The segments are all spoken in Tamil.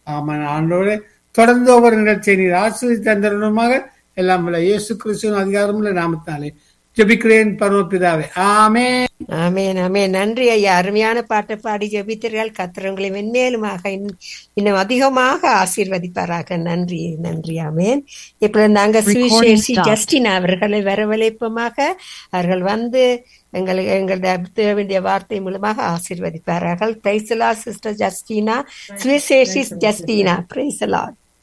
ஆமாம் ஆண்டோரே தொடர்ந்து ஒவ்வொரு நிகழ்ச்சியை நீர் ஆசிரியர் தந்தருணமாக எல்லாம் உள்ள இயேசு கிறிஸ்துவின் அதிகாரமுள்ள நாமத்தினாலே ஜெபிக்கிறேன் பரமபிதாவே ஆமே ஆமேன் ஆமேன் நன்றி ஐயா அருமையான பாட்டை பாடி ஜெபித்தீர்கள் கத்திரங்களை மென்மேலுமாக இன்னும் இன்னும் அதிகமாக ஆசீர்வதிப்பாராக நன்றி நன்றி ஆமேன் இப்ப நாங்க Recording சுவிசேஷி stopped. ஜஸ்டின் அவர்களை வரவழைப்பமாக அவர்கள் வந்து எங்களுக்கு எங்களுடைய வேண்டிய வார்த்தை மூலமாக ஆசீர்வதிப்பார்கள் பிரைசலா சிஸ்டர் ஜஸ்டினா சுவிசேஷி Justina Priscilla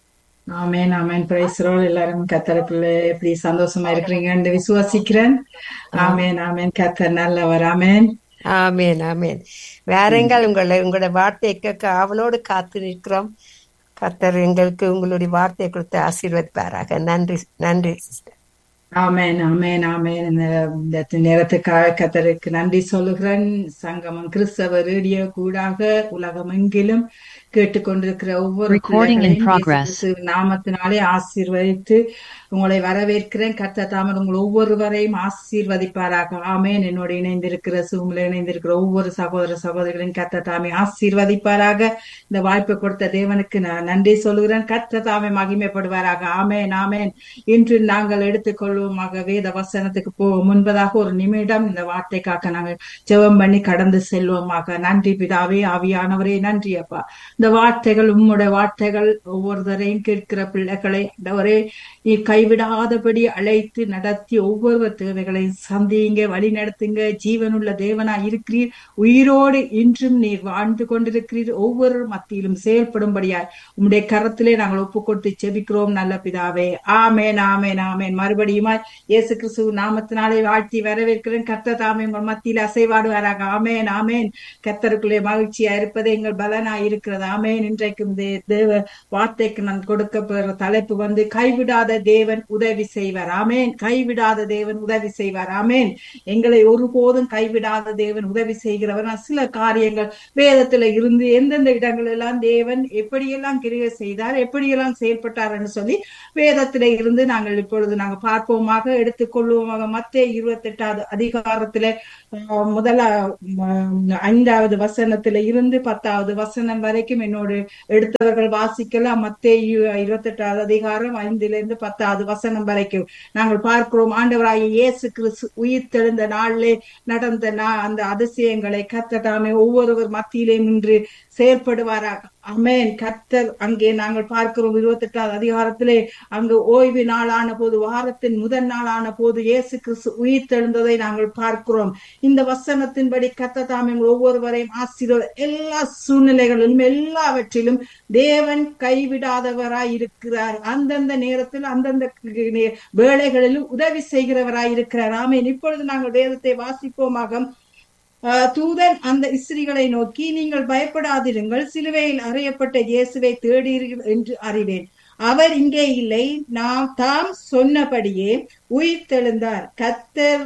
amen amen praise Lord எல்லாரும் கத்தருக்குள்ள எப்படி சந்தோஷமா இருக்கிறீங்கன்னு விசுவாசிக்கிறேன் ஆமேன் ஆமேன் கத்தர் நல்லவர் ஆமேன் ஆமேன் ஆமேன் வேறெங்கள் உங்களை உங்களோட வார்த்தையை கேட்க ஆவலோடு காத்து நிற்கிறோம் கத்தர் எங்களுக்கு உங்களுடைய வார்த்தையை கொடுத்து ஆசீர்வதிப்பாராக நன்றி நன்றி சிஸ்டர் ஆமேன் ஆமேன் ஆமேன் இந்த இந்த நேரத்துக்காக கத்தருக்கு நன்றி சொல்லுகிறேன் சங்கமம் கிறிஸ்தவ ரேடியோ கூடாக உலகமெங்கிலும் கேட்டுக்கொண்டிருக்கிற ஒவ்வொரு Recording in பிள்ளைகளையும் இயேசு progress. கிறிஸ்துவின் நாமத்தினாலே ஆசீர்வதித்து உங்களை வரவேற்கிறேன் கர்த்தர் தாமர் உங்கள் ஒவ்வொருவரையும் ஆசீர்வதிப்பாராக ஆமேன் என்னோடு இணைந்திருக்கிற சூமில் இணைந்திருக்கிற ஒவ்வொரு சகோதர சகோதரிகளையும் கர்த்தர் தாமே ஆசீர்வதிப்பாராக இந்த வாய்ப்பை கொடுத்த தேவனுக்கு நான் நன்றி சொல்கிறேன் கர்த்தர் தாமே மகிமைப்படுவாராக ஆமேன் ஆமேன் இன்று நாங்கள் எடுத்துக்கொள்வோமாக வேத வசனத்துக்கு போக முன்பதாக ஒரு நிமிடம் இந்த வார்த்தைக்காக நாங்கள் ஜெபம் பண்ணி கடந்து செல்வோமாக நன்றி பிதாவே ஆவியானவரே நன்றி அப்பா இந்த வார்த்தைகள் உம்முடைய வார்த்தைகள் ஒவ்வொருத்தரையும் கேட்கிற பிள்ளைகளை ஆண்டவரே நீ கைவிடாதபடி அழைத்து நடத்தி ஒவ்வொரு தேவைகளையும் சந்தியுங்க வழி நடத்துங்க ஜீவனுள்ள தேவனா இருக்கிறீர் உயிரோடு இன்றும் நீர் வாழ்ந்து கொண்டிருக்கிறீர் ஒவ்வொரு மத்தியிலும் செயல்படும்படியாய் உம்முடைய கரத்திலே நாங்கள் ஒப்பு கொடுத்து செபிக்கிறோம் நல்ல பிதாவே ஆமேன் ஆமேன் ஆமேன் மறுபடியுமாய் இயேசு கிறிஸ்து நாமத்தினாலே வாழ்த்தி வரவேற்கிறேன் கர்த்தர் தாமே உங்கள் மத்தியில் அசைவாடுவாராக ஆமேன் ஆமேன் கர்த்தருக்குள்ளே மகிழ்ச்சியா இருப்பது எங்கள் பலனா இருக்கிறது ஆமேன் இன்றைக்கும் தே- தேவ வார்த்தைக்கு நான் கொடுக்கப்படுற தலைப்பு வந்து கைவிடாத தேவன் உதவி செய்வார் ஆமேன் கைவிடாத தேவன் உதவி செய்வார் ஆமேன் எங்களை ஒருபோதும் கைவிடாத தேவன் உதவி செய்கிறவர் நான் சில காரியங்கள் வேதத்துல இருந்து எந்தெந்த இடங்கள் எல்லாம் தேவன் எப்படியெல்லாம் கிரியை செய்தார் எப்படியெல்லாம் செயல்பட்டார் என்று சொல்லி வேதத்தில இருந்து நாங்கள் இப்பொழுது நாங்கள் பார்ப்போமாக எடுத்துக்கொள்வோமாக மத்திய இருபத்தி எட்டாவது அதிகாரத்தில அஹ், முதல உம், ஐந்தாவது வசனத்தில இருந்து பத்தாவது வசனம் வரைக்கும் என்னோடு எடுத்தவர்கள் வாசிக்கலாம் மத்தேயு இருபத்தி எட்டாவது அதிகாரம் ஐந்துல இருந்து பத்தாவது வசனம் வரைக்கும் நாங்கள் பார்க்கிறோம் ஆண்டவராகிய இயேசு கிறிஸ்து உயிர் தெழுந்த நாளிலே நடந்த நா- அந்த அதிசயங்களை கத்தட்டாமே ஒவ்வொருவர் மத்தியிலே நின்று செயற்படுவாராக அமேன் கர்த்தர் அங்கே நாங்கள் பார்க்கிறோம் இருபத்தி எட்டாவது அதிகாரத்திலே அங்கு ஓய்வு நாளான போது வாரத்தின் முதல் நாளான போது இயேசு கிறிஸ்து உயிர் தெழுந்ததை நாங்கள் பார்க்கிறோம் இந்த வசனத்தின்படி கர்த்தர் தாம் எங்கள் ஒவ்வொருவரையும் ஆசீர்வாத எல்லா சூழ்நிலைகளிலும் எல்லாவற்றிலும் தேவன் கைவிடாதவராய் இருக்கிறார் அந்தந்த நேரத்தில் அந்தந்த நே- வேளைகளிலும் உதவி செய்கிறவராய் இருக்கிறார் ஆமேன் இப்பொழுது நாங்கள் வேதத்தை வாசிப்போமாக ஆஹ் தூதன் அந்த இஸ்திரிகளை நோக்கி நீங்கள் பயப்படாதிருங்கள் சிலுவையில் அறையப்பட்ட இயேசுவை தேடீர்கள் என்று அறிவேன் அவர் இங்கே இல்லை நாம் தாம் சொன்னபடியே உயிர் தெழுந்தார் கத்தர்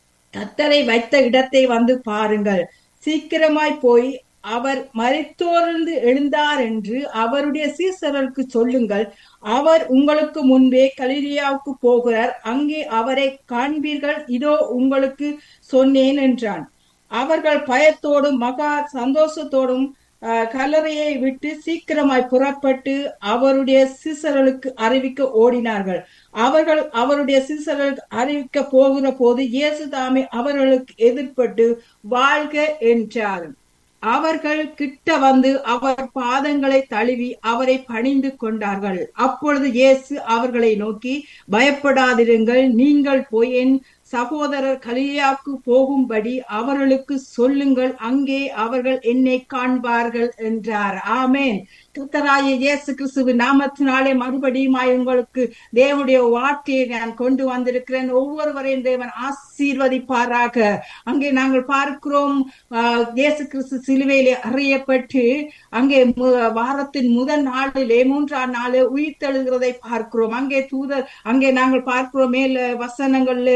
கத்தரை வைத்த இடத்தை வந்து பாருங்கள் சீக்கிரமாய் போய் அவர் மரித்தோர்ந்து எழுந்தார் என்று அவருடைய சீசர்களுக்கு சொல்லுங்கள் அவர் உங்களுக்கு முன்பே கலிலியாவுக்கு போகிறார் அங்கே அவரை காண்பீர்கள் இதோ உங்களுக்கு சொன்னேன் என்றான் அவர்கள் பயத்தோடும் மகா சந்தோஷத்தோடும் அஹ், கல்லறையை விட்டு சீக்கிரமாய் புறப்பட்டு அவருடைய சீசர்களுக்கு அறிவிக்க ஓடினார்கள் அவர்கள் அவருடைய சீசர்களுக்கு அறிவிக்க போகிற போது இயேசு தாமே அவர்களுக்கு எதிர்ப்பட்டு வாழ்க என்றார் அவர்கள் கிட்ட வந்து அவர் பாதங்களை தழுவி அவரை பணிந்து கொண்டார்கள் அப்பொழுது இயேசு அவர்களை நோக்கி பயப்படாதிருங்கள் நீங்கள் போய் என் சகோதரர் கலியாக்கு போகும்படி அவர்களுக்கு சொல்லுங்கள் அங்கே அவர்கள் என்னை காண்பார்கள் என்றார் ஆமேன் கர்த்தராகிய இயேசு கிறிஸ்துவ நாமத்தினாலே மறுபடியுமாய் உங்களுக்கு தேவனுடைய வார்த்தையை நான் கொண்டு வந்திருக்கிறேன் ஒவ்வொருவரையும் தேவன் ஆசீர்வதிப்பாராக அங்கே நாங்கள் பார்க்கிறோம் ஆஹ், இயேசு கிறிஸ்து சிலுவையிலே அறியப்பட்டு அங்கே மு- வாரத்தின் முதல் நாளிலே மூன்றாம் நாளே உயிர் தெழுகிறதை பார்க்கிறோம் அங்கே தூதர் அங்கே நாங்கள் பார்க்கிறோம் மேல வசனங்கள்ல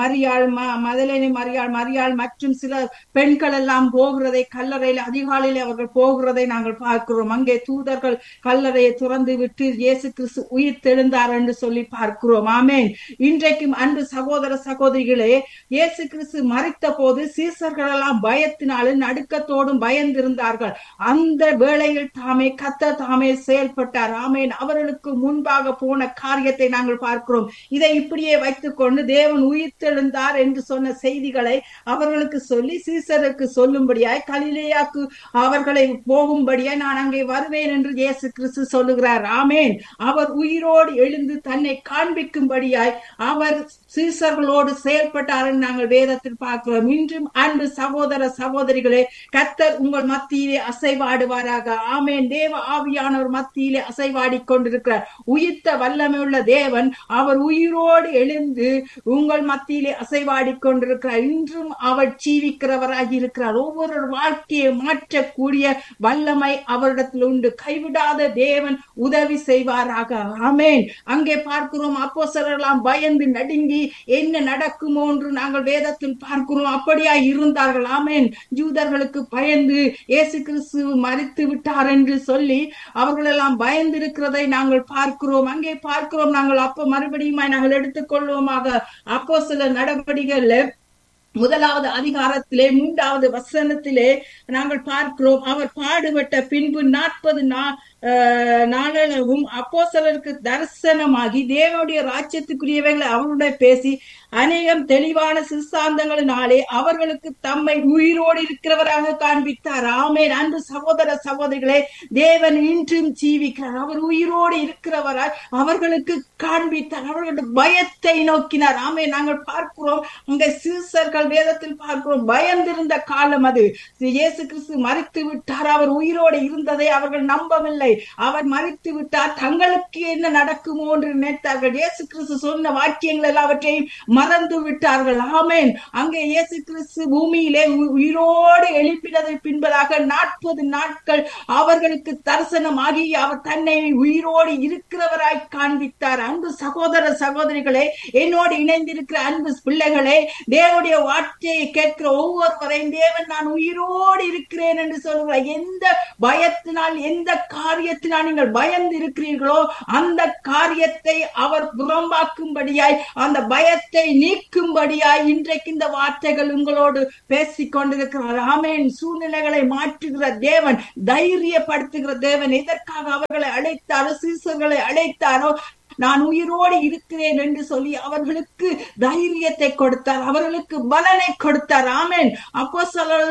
மரியாள் ம- மதலேனி மரியாள் மரியாள் மற்றும் சில பெண்கள் எல்லாம் போகிறதை கல்லறையில் அதிகாலையில் அவர்கள் போகிறதை நாங்கள் பார்க்கிறோம் அங்கே தூதர்கள் கல்லறையை துறந்து விட்டு இயேசு கிறிஸ்து உயிர் தெழுந்தார் என்று சொல்லி பார்க்கிறோம் ஆமென் இன்றைக்கும் அன்பு சகோதர சகோதரிகளே இயேசு கிறிஸ்து மறித்த போது சீசர்கள் எல்லாம் பயத்தினாலும் நடுக்கத்தோடும் பயந்திருந்தார்கள் அந்த வேளையில் தாமே கத்த தாமே செயல்பட்டார் ஆமேன் அவர்களுக்கு முன்பாக போன காரியத்தை நாங்கள் பார்க்கிறோம் இதை இப்படியே வைத்துக் கொண்டு தேவன் உயிர்த்தெழுந்தார் என்று சொன்ன செய்திகளை அவர்களுக்கு சொல்லி சீசருக்கு சொல்லும்படியாய் கலிலேயாக்கு அவர்களை போகும்படியாய் நான் அங்கே வருவேன் என்று இயேசு கிறிஸ்து சொல்லுகிறார் ஆமேன் அவர் உயிரோடு எழுந்து தன்னை காண்பிக்கும்படியாய் அவர் சீசர்களோடு செயல்பட்டார் என்று நாங்கள் வேதத்தில் பார்க்கிறோம் இன்றும் அன்பு சகோதர சகோதரிகளே கத்தர் உங்கள் மத்தியிலே அசைவாடுவாராக ஆமேன் தேவ ஆவியானவர் மத்தியிலே அசைவாடி கொண்டிருக்கிறார் உயிர்த்த வல்லமையுள்ள தேவன் அவர் உயிரோடு எழுந்து உங்கள் மத்தியிலே அசைவாடி கொண்டிருக்கிறார் இன்றும் அவர் ஜீவிக்கிறவராகி இருக்கிறார் ஒவ்வொரு வாழ்க்கையை மாற்றக்கூடிய வல்லமை அவரிடத்தில் உண்டு கைவிடாத தேவன் உதவி செய்வாராக ஆமேன் அங்கே பார்க்கிறோம் அப்போ பயந்து நடுங்கி என்ன நடக்குமோ என்று நாங்கள் வேதத்தில் பார்க்கிறோம் அப்படியா இருந்தார்கள் ஆமேன் ஜூதர்களுக்கு பயந்து இயேசு கிறிஸ்து மறித்து விட்டார் என்று சொல்லி அவர்கள் எல்லாம் பயந்து இருக்கிறதை நாங்கள் பார்க்கிறோம் அங்கே பார்க்கிறோம் நாங்கள் அப்ப மறுபடியும் நாங்கள் எடுத்துக்கொள்வோமாக அப்போ சில நடவடிக்கைகள்ல முதலாவது அதிகாரத்திலே மூன்றாவது வசனத்திலே நாங்கள் பார்க்கிறோம் அவர் பாடுபட்ட பின்பு நாற்பது நா ஆஹ் நாளளவும் அப்போஸ்தலருக்கு தரிசனமாகி தேவனுடைய ராஜ்யத்துக்குரியவைகளை அவருடைய பேசி அநேகம் தெளிவான சித்தாந்தங்களினாலே அவர்களுக்கு தம்மை உயிரோடு இருக்கிறவராக காண்பித்தார் ஆமேன் அன்பு சகோதர சகோதரிகளே தேவன் இன்றும் ஜீவிக்கிறார் அவர் உயிரோடு இருக்கிறவராய் அவர்களுக்கு காண்பித்தார் அவர்களுடைய பயத்தை நோக்கினார் ஆமே நாங்கள் பார்க்கிறோம் அங்க சீசர்கள் வேதத்தில் பார்க்கிறோம் பயந்திருந்த காலம் அது இயேசு கிறிஸ்து மறித்து விட்டார் அவர் உயிரோடு இருந்ததை அவர்கள் நம்பவில்லை அவர் மறித்து விட்டார் தங்களுக்கு என்ன நடக்குமோ என்று நினைத்தார்கள் இயேசு கிறிஸ்து சொன்ன வாக்கியங்கள் எல்லாவற்றையும் மறந்து விட்டார்கள் ஆமேன் அங்கே இயேசு கிறிஸ்து பூமியிலே உ- உயிரோடு எழுப்பினதை பின்பதாக நாற்பது நாட்கள் அவர்களுக்கு தரிசனமாகி அவர் தன்னை உயிரோடு இருக்கிறவராய் காண்பித்தார் அன்பு சகோதர சகோதரிகளே என்னோடு இணைந்திருக்கிற அன்பு பிள்ளைகளே தேவனுடைய வார்த்தையை கேட்கிற ஒவ்வொருவரையும் தேவன் நான் உயிரோடு இருக்கிறேன் என்று சொல்கிறார் எந்த பயத்தினால் எந்த காரியத்தினால் நீங்கள் பயந்து இருக்கிறீர்களோ அந்த காரியத்தை அவர் புறம்பாக்கும்படியாய் அந்த பயத்தை நீக்கும்படியாய் இன்றைக்கு இந்த வார்த்தைகள் உங்களோடு பேசிக் கொண்டிருக்கிறார் ஆமேன் சூழ்நிலைகளை மாற்றுகிற தேவன் தைரியப்படுத்துகிற தேவன் எதற்காக அவர்களை அழைத்தாரோ சீசர்களை அழைத்தாரோ நான் உயிரோடு இருக்கிறேன் என்று சொல்லி அவர்களுக்கு தைரியத்தை கொடுத்தார் அவர்களுக்கு பலனை கொடுத்தார் ஆமேன் அப்போ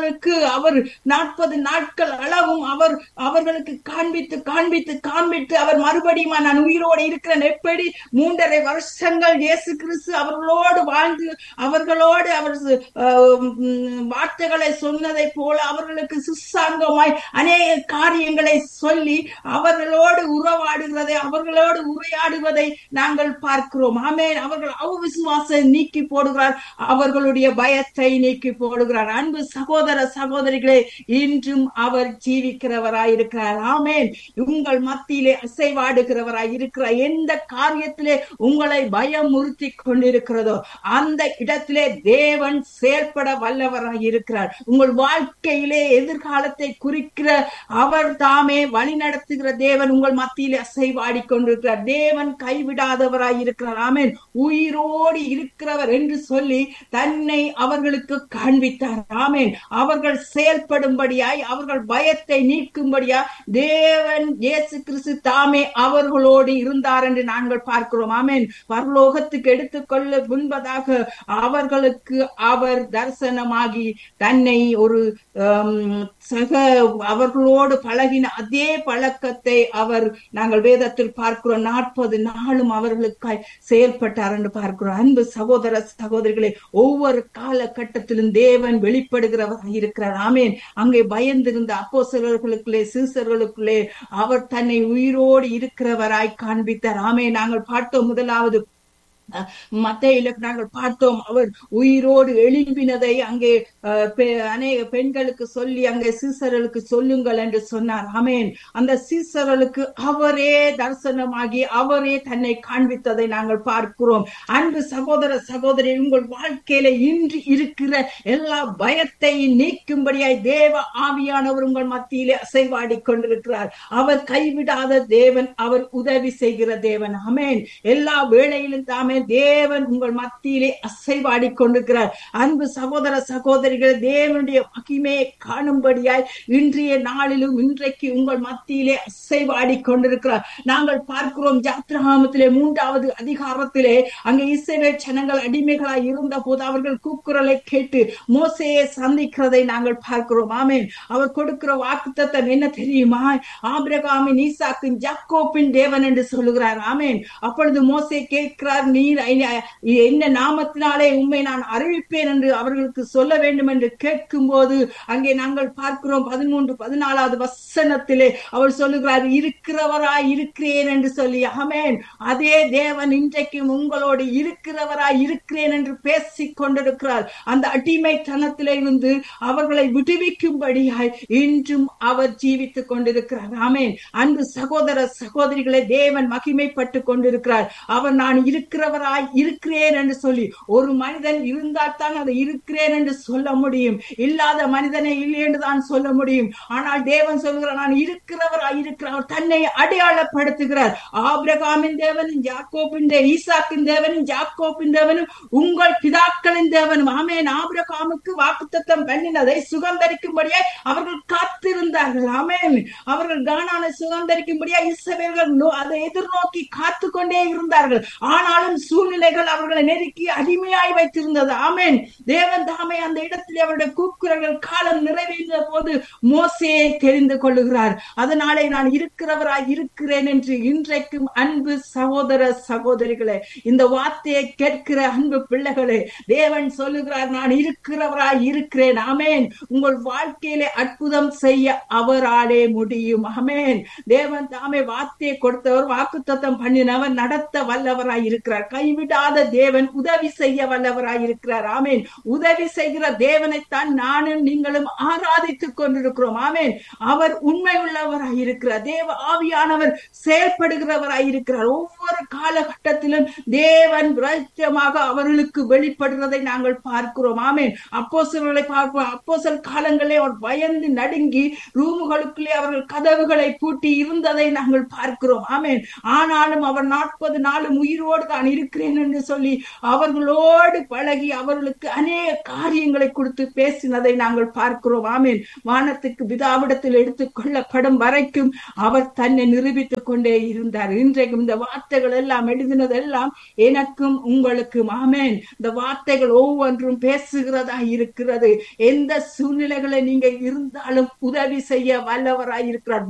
அவர் நாற்பது நாட்கள் அளவும் அவர் அவர்களுக்கு காண்பித்து காண்பித்து காண்பித்து அவர் மறுபடியும் நான் உயிரோடு இருக்கிறேன் எப்படி மூன்றரை வருஷங்கள் இயேசு கிறிஸ்து அவர்களோடு வாழ்ந்து அவர்களோடு அவர் அஹ், உம், வார்த்தைகளை சொன்னதை போல அவர்களுக்கு சுசாங்கமாய் அநேக காரியங்களை சொல்லி அவர்களோடு உறவாடுகிறதை அவர்களோடு உரையாடுவதை நாங்கள் பார்க்கிறோம் ஆமென் அவர்கள் அவிசுவாசத்தை நீக்கி போடுகிறார் அவர்களுடைய பயத்தை நீக்கி போடுகிறார் அன்பு சகோதர சகோதரிகளே இன்றும் அவர் ஜீவிக்கிறவராய் இருக்கிறார் ஆமென் உங்கள் மத்தியிலே அசைவாடுகிறவராய் இருக்கிறார் எந்த காரியத்திலே உங்களை பயமுறுத்தி கொண்டிருக்கிறதோ அந்த இடத்திலே தேவன் செயல்பட வல்லவராய் இருக்கிறார் உங்கள் வாழ்க்கையிலே எதிர்காலத்தை குறிக்கிற அவர் தாமே வழி நடத்துகிற தேவன் உங்கள் மத்தியிலே அசைவாடி கொண்டிருக்கிறார் தேவன் கைவிடாதவராய் இருக்கிறார் ஆமென் உயிரோடு இருக்கிறவர் என்று சொல்லி தன்னை அவர்களுக்கு காண்பித்தார் ஆமென் அவர்கள் செயல்படும்படியாய் அவர்கள் பயத்தை நீக்கும்படியாய் தேவன் இயேசு கிறிஸ்து தாமே அவர்களோடு இருந்தார் என்று நாங்கள் பார்க்கிறோம் ஆமென் பரலோகத்துக்கு எடுத்துக்கொள்ள முன்பதாக அவர்களுக்கு அவர் தரிசனமாகி தன்னை ஒரு ஆம், சக அவர்களோடு பழகின அதே பழக்கத்தை அவர் நாங்கள் வேதத்தில் பார்க்கிறோம் நாற்பது நாளும் அவர்களுக்காய் செயல்பட்டார் என்று பார்க்கிறோம் அன்பு சகோதர சகோதரிகளே ஒவ்வொரு காலகட்டத்திலும் தேவன் வெளிப்படுகிறவராய் இருக்கிறார் ஆமேன் அங்கே பயந்திருந்த அப்போ சிலர்களுக்குள்ளே சீசர்களுக்குள்ளே அவர் தன்னை உயிரோடு இருக்கிறவராய் காண்பித்தார் ஆமே நாங்கள் பார்த்தோம் முதலாவது மத்தையில நாங்கள் பார்த்தோம் அவர் உயிரோடு எழும்பினதை அங்கே அஹ், பெ- அநேக பெண்களுக்கு சொல்லி அங்கே சீசர்களுக்கு சொல்லுங்கள் என்று சொன்னார் ஆமென் அந்த சீசர்களுக்கு அவரே தரிசனமாகி அவரே தன்னை காண்பித்ததை நாங்கள் பார்க்கிறோம் அன்பு சகோதர சகோதரி உங்கள் வாழ்க்கையில இன்று இருக்கிற எல்லா பயத்தை நீக்கும்படியாய் தேவ ஆவியானவர் உங்கள் மத்தியிலே அசைவாடி கொண்டிருக்கிறார் அவர் கைவிடாத தேவன் அவர் உதவி செய்கிற தேவன் ஆமென் எல்லா வேளையிலும் தாமே தேவன் உங்கள் மத்தியிலே அசைவாடி கொண்டிருக்கிறார் அன்பு சகோதர சகோதரிகள் தேவனுடைய மகிமையை காணும்படியாய் இன்றைய நாளிலும் இன்றைக்கு உங்கள் மத்தியிலே அசைவாடி கொண்டிருக்கிறார் நாங்கள் பார்க்கிறோம் ஜாத்ரகாமத்திலே மூன்றாவது அதிகாரத்திலே அங்கே இஸ்ரவேல் ஜனங்கள் அடிமைகளாய் இருந்த போது அவர்கள் கூக்குரலை கேட்டு மோசையை சந்திக்கிறதை நாங்கள் பார்க்கிறோம் ஆமென் அவர் கொடுக்கிற வாக்குத்தத்தம் என்ன தெரியுமா ஆபிரகாமின் ஈசாக்கின் ஜாக்கோப்பின் தேவன் என்று சொல்லுகிறார் ஆமென் அப்பொழுது மோசே கேட்கிறார் நீர் ஐ- என்ன நாமத்தினாலே உண்மை நான் அறிவிப்பேன் என்று அவர்களுக்கு சொல்ல வேண்டும் என்று கேட்கும் போது அங்கே நாங்கள் பார்க்கிறோம் பதிமூன்று பதினாலாவது வசனத்திலே அவர் சொல்லுகிறார் இருக்கிறவராய் இருக்கிறேன் என்று சொல்லி ஆமென் அதே தேவன் இன்றைக்கும் உங்களோடு இருக்கிறவராய் இருக்கிறேன் என்று பேசிக் கொண்டிருக்கிறார் அந்த அடிமைத்தனத்திலே இருந்து அவர்களை விடுவிக்கும்படியாய் இன்றும் அவர் ஜீவித்துக் கொண்டிருக்கிறார் ஆமென் அன்பு சகோதர சகோதரிகளை தேவன் மகிமைப்பட்டு கொண்டிருக்கிறார் அவர் நான் இருக்கிறவராய் இருக்கிறேன் என்று சொல்லி ஒரு மனிதன் இருந்தால் தான் அதை இருக்கிறேன் என்று சொல்ல முடியும் இல்லாத மனிதனை இல்லை என்று தான் சொல்ல முடியும் ஆனால் தேவன் சொல்கிறார் நான் இருக்கிறவராய் இருக்கிறார் தன்னை அடையாளப்படுத்துகிறார் ஆபிரகாமின் தேவனும் யாக்கோபின் தே- ஈசாக்கின் தேவனும் யாக்கோபின் தேவனும் உங்கள் பிதாக்களின் தேவனும் ஆமேன் ஆபிரகாமுக்கு வாக்குத்தத்தம் பண்ணினதை சுகந்தரிக்கும்படியாய் அவர்கள் காத்திருந்தார்கள் ஆமேன் அவர்கள் கானானை சுகந்தரிக்கும்படியாய் இஸ்ரவேல்கள் நோ- அதை எதிர்நோக்கி காத்து கொண்டே இருந்தார்கள் ஆனாலும் சூழ்நிலைகள் அவர்களை நெருக்கி அடிமையாய் வைத்திருந்தது ஆமேன் தேவன் தாமே அந்த இடத்தில் அவருடைய கூக்குரல்கள் காலம் நிறைவேறின போது மோசையை தெரிந்து கொள்ளுகிறார் அதனாலே நான் இருக்கிறவராய் இருக்கிறேன் என்று இன்றைக்கும் அன்பு சகோதர சகோதரிகளே இந்த வார்த்தையை கேட்கிற அன்பு பிள்ளைகளே தேவன் சொல்லுகிறார் நான் இருக்கிறவராய் இருக்கிறேன் ஆமேன் உங்கள் வாழ்க்கையிலே அற்புதம் செய்ய அவராலே முடியும் ஆமேன் தேவன் தாமே வார்த்தையை கொடுத்தவர் வாக்குத்தத்தம் பண்ணினவர் நடத்த வல்லவராய் இருக்கிறார் கைவிடாத தேவன் உதவி செய்ய வல்லவராய் இருக்கிறார் ஆமேன் உதவி செய்கிற தேவனைத்தான் நானும் நீங்களும் ஆராதித்துக் கொண்டிருக்கிறோம் ஆமேன் அவர் உண்மை உள்ளவராய் இருக்கிறார் தேவ ஆவியானவர் செயல்படுகிறவராய் இருக்கிறார் ஒவ்வொரு காலகட்டத்திலும் தேவன் பிரச்சமாக அவர்களுக்கு வெளிப்படுகிறதை நாங்கள் பார்க்கிறோம் ஆமேன் அப்போசல்களை பார்ப்போம் அப்போசல் காலங்களே அவர் பயந்து நடுங்கி ரூமுகளுக்குள்ளே அவர்கள் கதவுகளை பூட்டி இருந்ததை நாங்கள் பார்க்கிறோம் ஆமேன் ஆனாலும் அவர் நாற்பது நாளும் உயிரோடு தான் இருக்கிறேன் என்று சொல்லி அவர்களோடு பழகி அவர்களுக்கு அநேக காரியங்களை கொடுத்து பேசினதை நாங்கள் பார்க்கிறோம் ஆமேன் வானத்துக்கு பிதாவிடத்தில் எடுத்துக் கொள்ளப்படும் வரைக்கும் அவர் தன்னை நிரூபித்துக் கொண்டே இருந்தார் இன்றைக்கும் இந்த வார்த்தைகள் எல்லாம் எழுதினதெல்லாம் எனக்கும் உங்களுக்கும் ஆமேன் இந்த வார்த்தைகள் ஒவ்வொன்றும் பேசுகிறதா இருக்கிறது எந்த சூழ்நிலைகளை நீங்க இருந்தாலும் உதவி செய்ய வல்லவராய் இருக்கிறார்